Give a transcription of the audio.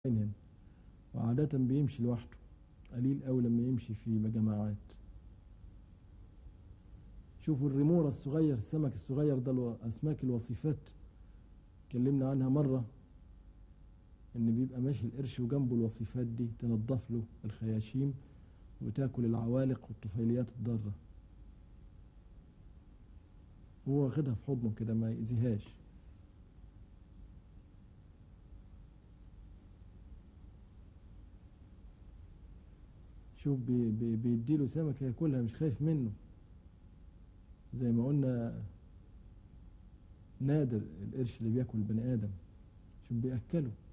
هنا وعادة بيمشي لوحده قليل أوي لما يمشي في جماعات شوفوا الريمورة الصغير السمك الصغير ده الو- أسماك الوصيفات اتكلمنا عنها مرة إن بيبقى ماشي القرش وجنبه الوصيفات دي تنضف له الخياشيم وتاكل العوالق والطفيليات الضارة هو واخدها في حضنه كده ما يأذيهاش شوف بي بي بيديله سمك ياكلها مش خايف منه زي ما قلنا نادر القرش اللي بياكل البني ادم شوف بياكله